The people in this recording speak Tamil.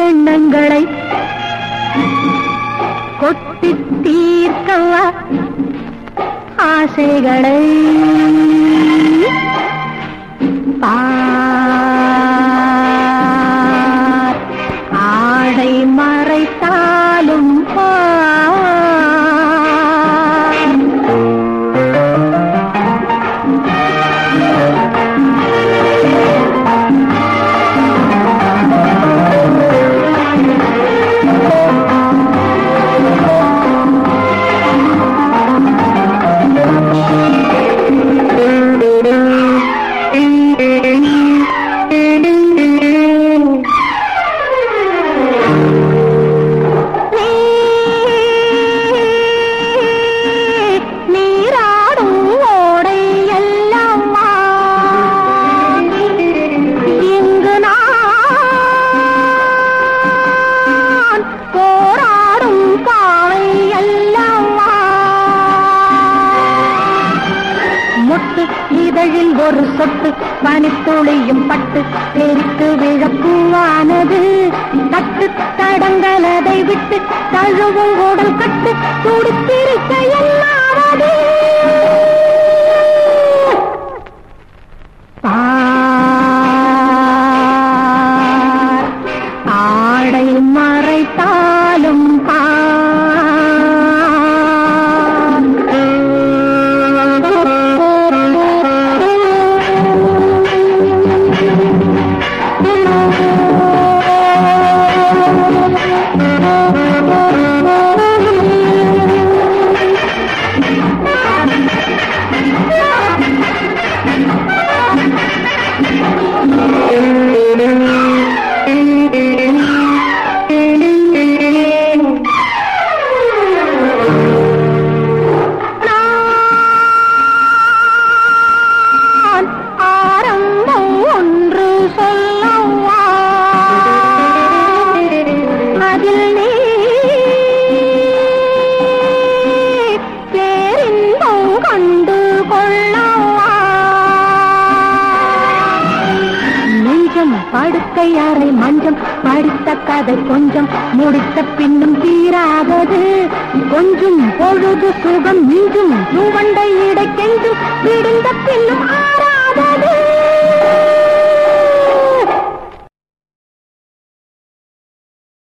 எண்ணங்களை கொட்டி தீர்க்கவா ஆசைகளை பார் ஆடை மறைத்தாலும் பார் நீராடும் ஓடை எல்லாம் வா. இங்கு நான் போராடும் பாவை எல்லாம் வா. மொட்டு இதழில் ஒரு சொட்டு பனித்துளியும் பட்டு தெரித்து விழப்பூவானது தட்டு தடங்களதை விட்டு தழுவும் உடல் கட்டு துடித்திருக்க எல்லாவது பார் ஆடை மறைத்தாலும் நான் ஆரம்பம் ஒன்று சொல்லவா அதில் நீ பேரின்பம் கண்டு கொள்ளவா நெஞ்சம் படுக்கை அறை மஞ்சம் படித்த கதை கொஞ்சம் முடித்த பின்னும் தீராதது கொஞ்சம் பொழுது சுகம் மிஞ்சும் மூவண்டை இடை கெஞ்சும் விடுந்த பின்னும் ஆற